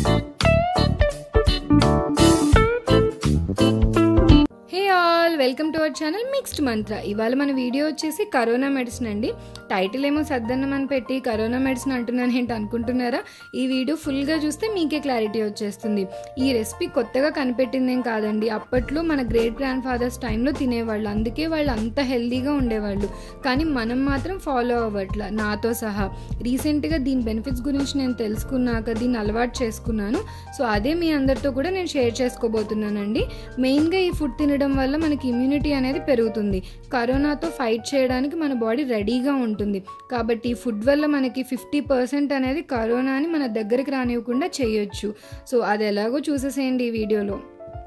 hey all welcome to our channel mixed Mantra ఇవాళ మన video వచ్చేసి కరోనా మెడిసిన్ అండి టైటిల్ ఏమో సద్దన్నం అని పెట్టి కరోనా మెడిసిన్ అంటున్నాను ఏంటి అనుకుంటున్నారా ఈ వీడియో ఫుల్గా చూస్తే మీకే క్లారిటీ వచ్చేస్తుంది ఈ రెసిపీ కొత్తగా కనిపెట్టిందేం కాదండి అప్పట్లో మన గ్రేట్ గ్రాండ్ ఫాదర్స్ టైంలో తినేవాళ్ళు అందుకే వాళ్ళు అంత హెల్దీగా ఉండేవాళ్ళు కానీ మనం మాత్రం ఫాలో అవ్వట్ల నాతో సహా రీసెంట్గా దీని బెనిఫిట్స్ గురించి నేను తెలుసుకున్నాక దీన్ని అలవాటు చేసుకున్నాను సో అదే మీ అందరితో కూడా నేను షేర్ చేసుకోబోతున్నానండి మెయిన్గా ఈ ఫుడ్ తినడం వల్ల మనకి ఇమ్యూనిటీ అనేది పెరుగుతుంది కరోనాతో ఫైట్ చేయడానికి మన బాడీ రెడీగా ఉంటుంది కాబట్టి ఈ ఫుడ్ వల్ల మనకి ఫిఫ్టీ పర్సెంట్ అనేది కరోనాని మన దగ్గరికి రానివ్వకుండా చేయొచ్చు సో అది ఎలాగో చూసేసేయండి ఈ వీడియోలో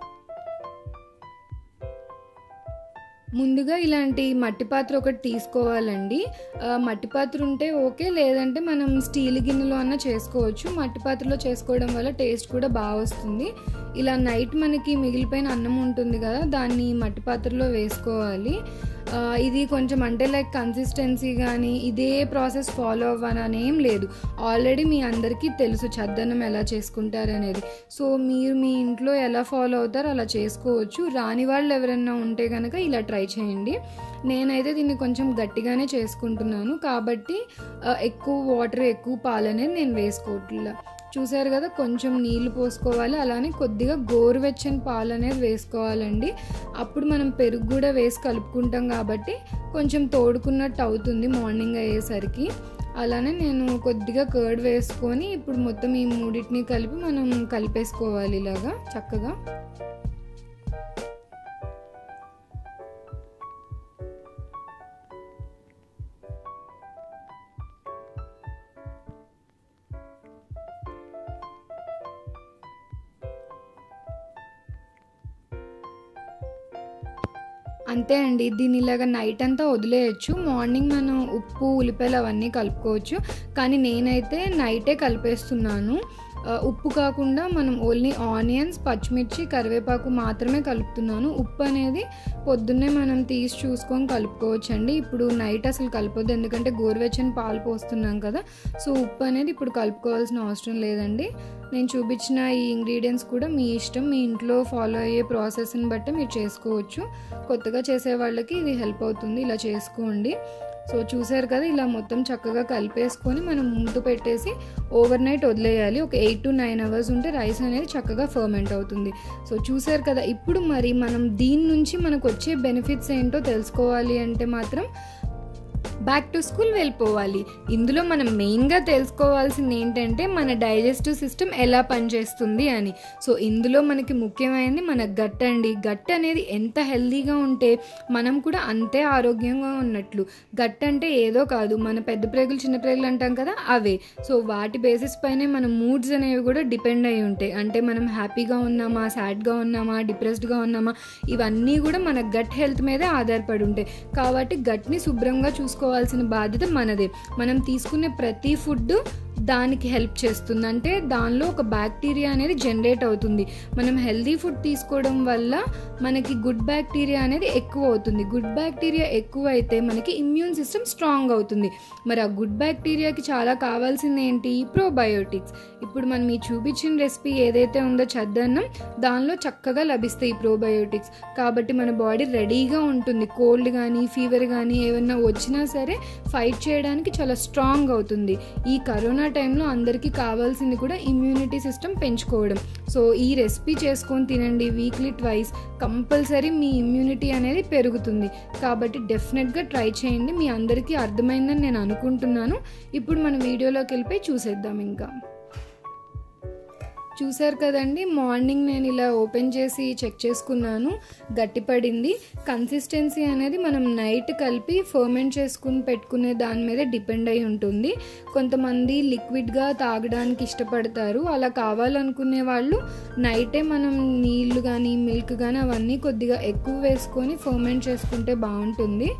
ముందుగా ఇలాంటి మట్టి పాత్ర ఒకటి తీసుకోవాలండి ఆ, మట్టి పాత్ర ఉంటే ఓకే లేదంటే మనం స్టీల్ గిన్నెలో అన్న చేసుకోవచ్చు మట్టి పాత్రలో చేసుకోవడం వల్ల టేస్ట్ కూడా బాగా వస్తుంది ఇలా నైట్ మనకి మిగిలిపోయిన అన్నం ఉంటుంది కదా దాన్ని మట్టి పాత్రలో వేసుకోవాలి ఆ, ఇది కొంచెం అంటే లైక్ కన్సిస్టెన్సీ కానీ ఇదే ప్రాసెస్ ఫాలో అవ్వాలని ఏం లేదు ఆల్రెడీ మీ అందరికీ తెలుసు చద్దన్నం ఎలా చేసుకుంటారు అనేది సో మీరు మీ ఇంట్లో ఎలా ఫాలో అవుతారో అలా చేసుకోవచ్చు రాని వాళ్ళు ఎవరైనా ఉంటే కనుక ఇలా ట్రై చేయండి నేనైతే దీన్ని కొంచెం గట్టిగానే చేసుకుంటున్నాను కాబట్టి ఆ, ఎక్కువ వాటర్ ఎక్కువ పాలు అనేది నేను వేసుకోవట్లా చూసారు కదా కొంచెం నీళ్లు పోసుకోవాలి అలానే కొద్దిగా గోరువెచ్చని పాలు అనేది వేసుకోవాలండి అప్పుడు మనం పెరుగు కూడా వేసి కలుపుకుంటాం కాబట్టి కొంచెం తోడుకున్నట్టు అవుతుంది మార్నింగ్ అయ్యేసరికి అలానే నేను కొద్దిగా కర్డ్ వేసుకొని ఇప్పుడు మొత్తం ఈ మూడింటిని కలిపి మనం కలిపేసుకోవాలి ఇలాగా చక్కగా అంతే అండి దీన్ని ఇలాగ నైట్ అంతా వదిలేయచ్చు మార్నింగ్ మనం ఉప్పు ఉల్లిపాయలు అవన్నీ కలుపుకోవచ్చు కానీ నేనైతే నైటే కలిపేస్తున్నాను ఆ, ఉప్పు కాకుండా మనం ఓన్లీ ఆనియన్స్ పచ్చిమిర్చి కరివేపాకు మాత్రమే కలుపుతున్నాను ఉప్పు అనేది పొద్దున్నే మనం తీసి చూసుకొని కలుపుకోవచ్చు అండి ఇప్పుడు నైట్ అసలు కలపొద్దు ఎందుకంటే గోరువెచ్చని పాలు పోస్తున్నాం కదా సో ఉప్పు అనేది ఇప్పుడు కలుపుకోవాల్సిన అవసరం లేదండి నేను చూపించిన ఈ ఇంగ్రీడియంట్స్ కూడా మీ ఇష్టం మీ ఇంట్లో ఫాలో అయ్యే ప్రాసెస్ని బట్టి మీరు చేసుకోవచ్చు కొత్తగా చేసే వాళ్ళకి ఇది హెల్ప్ అవుతుంది ఇలా చేసుకోండి సో చూసారు కదా ఇలా మొత్తం చక్కగా కలిపేసుకొని మనం మూత పెట్టేసి ఓవర్ నైట్ వదిలేయాలి ఒక ఎయిట్ టు నైన్ అవర్స్ ఉంటే రైస్ అనేది చక్కగా ఫర్మెంట్ అవుతుంది సో చూసారు కదా ఇప్పుడు మరి మనం దీని నుంచి మనకు వచ్చే బెనిఫిట్స్ ఏంటో తెలుసుకోవాలి అంటే మాత్రం బ్యాక్ టు స్కూల్ వెళ్ళిపోవాలి ఇందులో మనం మెయిన్గా తెలుసుకోవాల్సింది ఏంటంటే మన డైజెస్టివ్ సిస్టమ్ ఎలా పనిచేస్తుంది అని సో ఇందులో మనకి ముఖ్యమైనది మన గట్ అండి గట్ అనేది ఎంత హెల్దీగా ఉంటే మనం కూడా అంతే ఆరోగ్యంగా ఉన్నట్లు గట్ అంటే ఏదో కాదు మన పెద్ద ప్రేగులు చిన్న ప్రేగులు అంటాం కదా అవే సో వాటి బేసిస్ పైనే మన మూడ్స్ అనేవి కూడా డిపెండ్ అయి ఉంటాయి అంటే మనం హ్యాపీగా ఉన్నామా సాడ్గా ఉన్నామా డిప్రెస్డ్గా ఉన్నామా ఇవన్నీ కూడా మన గట్ హెల్త్ మీదే ఆధారపడి ఉంటాయి కాబట్టి గట్ని శుభ్రంగా చూసుకోవాల్సిన బాధ్యత మనదే మనం తీసుకునే ప్రతి ఫుడ్ దానికి హెల్ప్ చేస్తుంది అంటే దానిలో ఒక బ్యాక్టీరియా అనేది జనరేట్ అవుతుంది మనం హెల్దీ ఫుడ్ తీసుకోవడం వల్ల మనకి గుడ్ బ్యాక్టీరియా అనేది ఎక్కువ అవుతుంది గుడ్ బ్యాక్టీరియా ఎక్కువ అయితే మనకి ఇమ్యూన్ సిస్టమ్ స్ట్రాంగ్ అవుతుంది మరి ఆ గుడ్ బ్యాక్టీరియాకి చాలా కావాల్సింది ఏంటి ప్రోబయోటిక్స్ ఇప్పుడు మనం ఈ చూపించిన రెసిపీ ఏదైతే ఉందో చద్దన్నం దానిలో చక్కగా లభిస్తాయి ఈ ప్రోబయోటిక్స్ కాబట్టి మన బాడీ రెడీగా ఉంటుంది కోల్డ్ కానీ ఫీవర్ కానీ ఏమన్నా వచ్చినా సరే ఫైట్ చేయడానికి చాలా స్ట్రాంగ్ అవుతుంది ఈ కరోనా టైంలో అందరికీ కావాల్సింది కూడా ఇమ్యూనిటీ సిస్టమ్ పెంచుకోవడం సో ఈ రెసిపీ చేసుకొని తినండి వీక్లీ ట్వైస్ కంపల్సరీ మీ ఇమ్యూనిటీ అనేది పెరుగుతుంది కాబట్టి డెఫినెట్గా ట్రై చేయండి మీ అందరికీ అర్థమైందని నేను అనుకుంటున్నాను ఇప్పుడు మన వీడియోలోకి వెళ్ళిపోయి చూసేద్దాం ఇంకా చూసారు కదండి మార్నింగ్ నేను ఇలా ఓపెన్ చేసి చెక్ చేసుకున్నాను గట్టిపడింది కన్సిస్టెన్సీ అనేది మనం నైట్ కలిపి ఫర్మెంట్ చేసుకుని పెట్టుకునే దాని మీద డిపెండ్ అయి ఉంటుంది కొంతమంది లిక్విడ్గా తాగడానికి ఇష్టపడతారు అలా కావాలనుకునే వాళ్ళు నైటే మనం నీళ్లు కానీ మిల్క్ కానీ అవన్నీ కొద్దిగా ఎక్కువ వేసుకొని ఫర్మెంట్ చేసుకుంటే బాగుంటుంది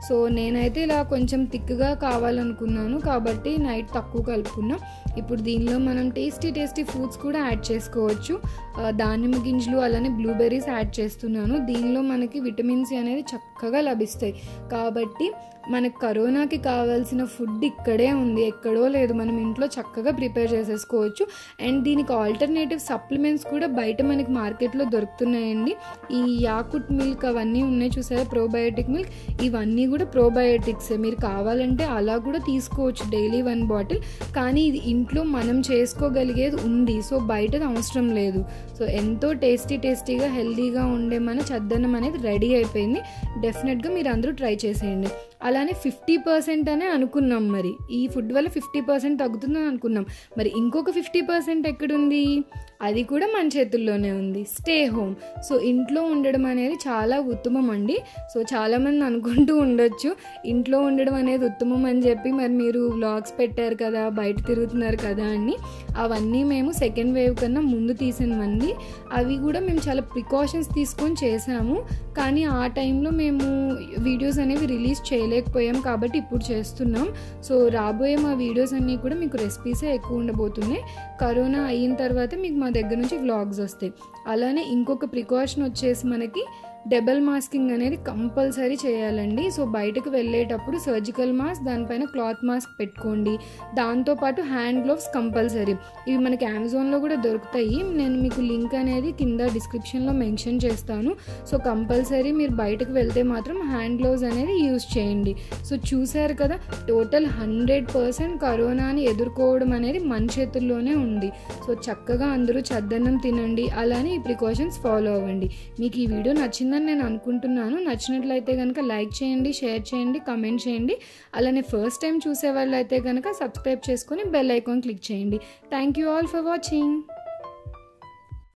సో నేనైతే ఇలా కొంచెం థిక్గా కావాలనుకున్నాను కాబట్టి నైట్ తక్కువ కలుపుకున్నా ఇప్పుడు దీనిలో మనం టేస్టీ టేస్టీ ఫ్రూట్స్ కూడా యాడ్ చేసుకోవచ్చు ఆ, దానిమ్మ గింజలు అలానే బ్లూబెర్రీస్ యాడ్ చేస్తున్నాను దీనిలో మనకి విటమిన్ సి అనేది చక్కగా లభిస్తాయి కాబట్టి మనకు కరోనాకి కావాల్సిన ఫుడ్ ఇక్కడే ఉంది ఎక్కడో లేదు మనం ఇంట్లో చక్కగా ప్రిపేర్ చేసేసుకోవచ్చు అండ్ దీనికి ఆల్టర్నేటివ్ సప్లిమెంట్స్ కూడా బయట మనకి మార్కెట్లో దొరుకుతున్నాయండి ఈ యాకుట్ మిల్క్ అవన్నీ ఉన్నాయి చూసారా ప్రోబయోటిక్ మిల్క్ ఇవన్నీ కూడా ప్రోబయోటిక్స్ మీరు కావాలంటే అలా కూడా తీసుకోవచ్చు డైలీ వన్ బాటిల్ కానీ ఇది ఇంట్లో మనం చేసుకోగలిగేది ఉంది సో బయటది అవసరం లేదు సో ఎంతో టేస్టీ టేస్టీగా హెల్తీగా ఉండే మన చద్దన్నం అనేది రెడీ అయిపోయింది డెఫినెట్గా మీరు అందరూ ట్రై చేసేయండి అలానే ఫిఫ్టీ పర్సెంట్ అనే అనుకున్నాం మరి ఈ ఫుడ్ వల్ల ఫిఫ్టీ పర్సెంట్ తగ్గుతుందని అనుకున్నాం మరి ఇంకొక ఫిఫ్టీ పర్సెంట్ ఎక్కడుంది అది కూడా మన చేతుల్లోనే ఉంది స్టే హోమ్ సో ఇంట్లో ఉండడం అనేది చాలా ఉత్తమం అండి సో చాలామంది అనుకుంటూ ఉండొచ్చు ఇంట్లో ఉండడం అనేది ఉత్తమం అని చెప్పి మరి మీరు వ్లాగ్స్ పెట్టారు కదా బయట తిరుగుతున్నారు కదా అని అవన్నీ మేము సెకండ్ వేవ్ కన్నా ముందు తీసినవండి అవి కూడా మేము చాలా ప్రికాషన్స్ తీసుకొని చేసాము కానీ ఆ టైంలో మేము వీడియోస్ అనేవి రిలీజ్ చేయలేకపోయాం కాబట్టి ఇప్పుడు చేస్తున్నాం సో రాబోయే మా వీడియోస్ అన్నీ కూడా మీకు రెసిపీసే ఎక్కువ ఉండబోతున్నాయి కరోనా అయిన తర్వాత మీకు మా దగ్గర నుంచి వ్లాగ్స్ వస్తాయి అలానే ఇంకొక ప్రికాషన్ వచ్చేసి మనకి డబల్ మాస్కింగ్ అనేది కంపల్సరీ చేయాలండి సో బయటకు వెళ్ళేటప్పుడు సర్జికల్ మాస్క్ దానిపైన క్లాత్ మాస్క్ పెట్టుకోండి దాంతోపాటు హ్యాండ్ గ్లోవ్స్ కంపల్సరీ ఇవి మనకి అమెజాన్లో కూడా దొరుకుతాయి నేను మీకు లింక్ అనేది కింద డిస్క్రిప్షన్లో మెన్షన్ చేస్తాను సో కంపల్సరీ మీరు బయటకు వెళ్తే మాత్రం హ్యాండ్ గ్లోవ్స్ అనేది యూస్ చేయండి సో చూసారు కదా టోటల్ హండ్రెడ్ పర్సెంట్ కరోనాని ఎదుర్కోవడం అనేది మన చేతుల్లోనే ఉంది సో చక్కగా అందరూ చద్దన్నం తినండి అలానే ఈ ప్రికాషన్స్ ఫాలో అవ్వండి మీకు ఈ వీడియో నచ్చిందని నేను అనుకుంటున్నాను నచ్చినట్లయితే కనుక లైక్ చేయండి షేర్ చేయండి కమెంట్ చేయండి అలానే ఫస్ట్ టైం చూసే వాళ్ళు అయితే కనుక సబ్స్క్రైబ్ చేసుకొని బెల్ ఐకాన్ క్లిక్ చేయండి thank you all for watching